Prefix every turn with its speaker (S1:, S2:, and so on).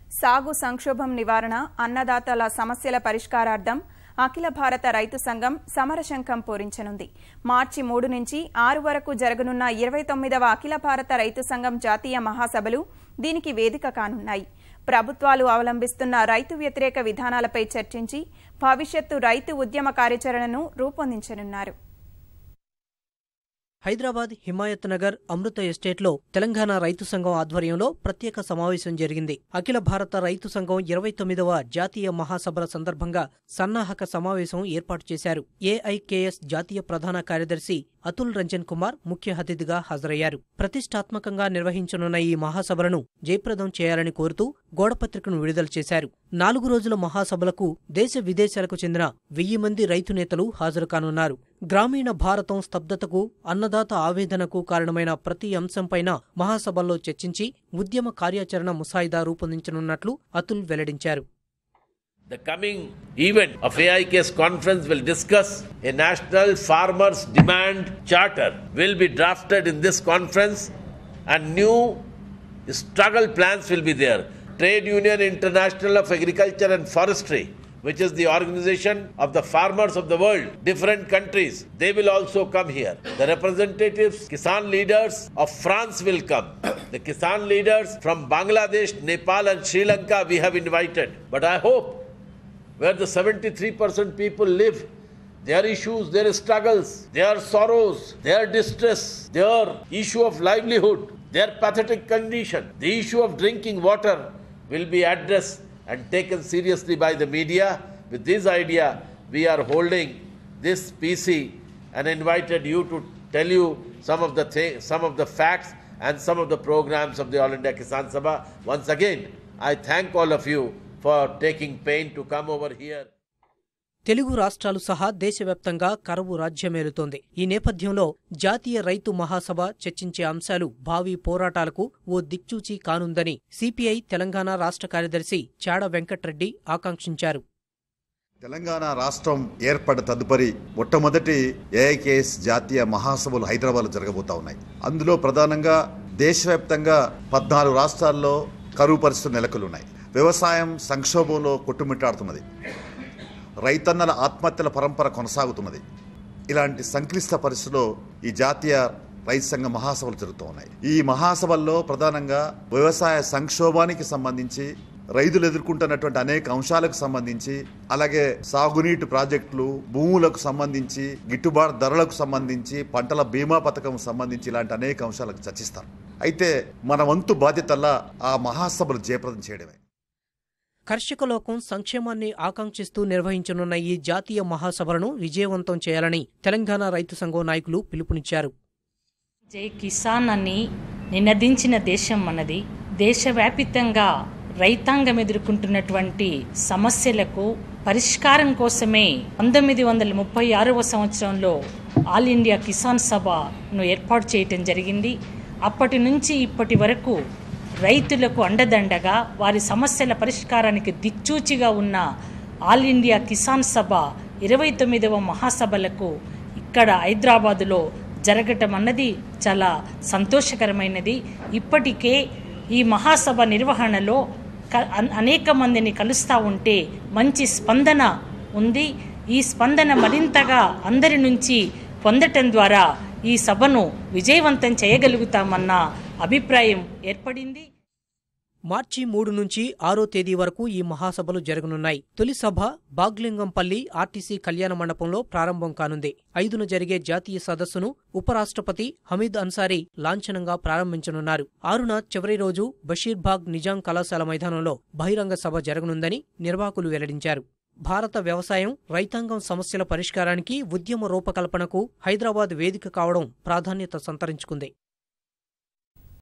S1: సాగు సంక్షోభం నివారణ అన్నదాతల సమస్యల పరిష్కారార్థం అఖిల భారత రైతు సంఘం సమరశంఖం పూరించనుంది మార్చి మూడు నుంచి ఆరు వరకు జరగనున్న ఇరవై తొమ్మిదవ అఖిల భారత రైతు సంఘం జాతీయ మహాసభలు దీనికి వేదిక కానున్నాయి ప్రభుత్వాలు అవలంబిస్తున్న రైతు వ్యతిరేక విధానాలపై చర్చించి భవిష్యత్తు రైతు ఉద్యమ కార్యాచరణను రూపొందించనున్నారు
S2: హైదరాబాద్ హిమాయత్ నగర్ అమృత ఎస్టేట్లో తెలంగాణ రైతు సంఘం ఆధ్వర్యంలో ప్రత్యేక సమావేశం జరిగింది అఖిల భారత రైతు సంఘం ఇరవై తొమ్మిదవ జాతీయ మహాసభల సందర్భంగా సన్నాహక సమావేశం ఏర్పాటు చేశారు ఏఐకేఎస్ జాతీయ ప్రధాన కార్యదర్శి అతుల్ రంజన్ కుమార్ ముఖ్య అతిథిగా హాజరయ్యారు ప్రతిష్టాత్మకంగా నిర్వహించనున్న ఈ మహాసభలను జయప్రదం చేయాలని కోరుతూ గోడపత్రికను విడుదల చేశారు నాలుగు రోజుల మహాసభలకు దేశ విదేశాలకు చెందిన వెయ్యి మంది రైతు నేతలు హాజరు కానున్నారు గ్రామీణ భారతం స్తబ్దతకు అన్నదాత ఆవేదనకు కారణమైన ప్రతి అంశంపైన మహాసభల్లో చర్చించి ఉద్యమ కార్యాచరణ ముసాయిదా రూపొందించనున్నట్లు అతుల్ వెల్లడించారు
S3: The coming event of AIK's conference will discuss a national farmers demand charter will be drafted in this conference and new struggle plans will be there. Trade Union International of Agriculture and Forestry which is the organization of the farmers of the world, different countries, they will also come here. The representatives, Kisan leaders of France will come. The Kisan leaders from Bangladesh, Nepal, and Sri Lanka we have invited. But I hope where the 73% people live, their issues, their struggles, their sorrows, their distress, their issue of livelihood, their pathetic condition, the issue of drinking water will be addressed and taken seriously by the media. With this idea, we are holding this PC and invited you to tell you some of the thi- some of the facts and some of the programs of the All India Kisan Sabha. Once again, I thank all of you for taking pain to come over here.
S2: Telugu రాష్ట్రాలు సహా దేశవ్యాప్తంగా కరువు రాజ్యమేలుతోంది ఈ నేపథ్యంలో జాతీయ రైతు మహాసభ చర్చించే అంశాలు భావి పోరాటాలకు ఓ దిక్చూచి కానుందని సిపిఐ తెలంగాణ రాష్ట్ర కార్యదర్శి చాడ వెంకట్రెడ్డి ఆకాంక్షించారు
S4: తెలంగాణ రాష్ట్రం ఏర్పడిన తదుపరి మొట్టమొదటి ఏఐకేఎస్ జాతీయ మహాసభలు హైదరాబాద్లో జరగబోతా ఉన్నాయి అందులో ప్రధానంగా దేశవ్యాప్తంగా పద్నాలుగు రాష్ట్రాల్లో కరువు పరిస్థితులు నెలకొలున్నాయి వ్యవసాయం సంక్షోభంలో కొట్టుమిట్టాడుతున్నది రైతన్నల ఆత్మహత్యల పరంపర కొనసాగుతున్నది ఇలాంటి సంక్లిష్ట పరిస్థితుల్లో ఈ జాతీయ రైతు సంఘ మహాసభలు జరుగుతూ ఉన్నాయి ఈ మహాసభల్లో ప్రధానంగా వ్యవసాయ సంక్షోభానికి సంబంధించి రైతులు ఎదుర్కొంటున్నటువంటి అనేక అంశాలకు సంబంధించి అలాగే సాగునీటి ప్రాజెక్టులు భూములకు సంబంధించి గిట్టుబాటు ధరలకు సంబంధించి పంటల బీమా పథకం సంబంధించి ఇలాంటి అనేక అంశాలకు చర్చిస్తారు అయితే మన వంతు బాధ్యతల్లా ఆ మహాసభలు జయప్రదం చేయడమే
S2: కర్షక లోకం సంక్షేమాన్ని ఆకాంక్షిస్తూ నిర్వహించనున్న ఈ జాతీయ మహాసభలను విజయవంతం చేయాలని తెలంగాణ రైతు సంఘం నాయకులు పిలుపునిచ్చారు
S5: జై కిసాన్ అని నినదించిన దేశం మనది దేశవ్యాపితంగా రైతాంగం ఎదుర్కొంటున్నటువంటి సమస్యలకు పరిష్కారం కోసమే పంతొమ్మిది వందల ముప్పై ఆరవ సంవత్సరంలో ఆల్ ఇండియా కిసాన్ సభను ఏర్పాటు చేయటం జరిగింది అప్పటి నుంచి ఇప్పటి వరకు రైతులకు అండదండగా వారి సమస్యల పరిష్కారానికి దిక్చూచిగా ఉన్న ఆల్ ఇండియా కిసాన్ సభ ఇరవై తొమ్మిదవ మహాసభలకు ఇక్కడ హైదరాబాదులో జరగటం అన్నది చాలా సంతోషకరమైనది ఇప్పటికే ఈ మహాసభ నిర్వహణలో క- అన్- అనేక మందిని కలుస్తూ ఉంటే మంచి స్పందన ఉంది ఈ స్పందన మరింతగా అందరి నుంచి పొందటం ద్వారా ఈ సభను విజయవంతం చేయగలుగుతామన్న అభిప్రాయం ఏర్పడింది
S2: మార్చి మూడు నుంచి ఆరో తేదీ వరకు ఈ మహాసభలు జరగనున్నాయి తొలి సభ బాగ్లింగంపల్లి ఆర్టీసీ కళ్యాణ మండపంలో ప్రారంభం కానుంది ఐదున జరిగే జాతీయ సదస్సును ఉపరాష్ట్రపతి హమీద్ అన్సారీ లాంఛనంగా ప్రారంభించనున్నారు ఆరున చివరి రోజు బషీర్బాగ్ నిజాం కళాశాల మైదానంలో బహిరంగ సభ జరగనుందని నిర్వాహకులు వెల్లడించారు భారత వ్యవసాయం రైతాంగం సమస్యల పరిష్కారానికి ఉద్యమ రూపకల్పనకు హైదరాబాద్ వేదిక కావడం ప్రాధాన్యత సంతరించుకుంది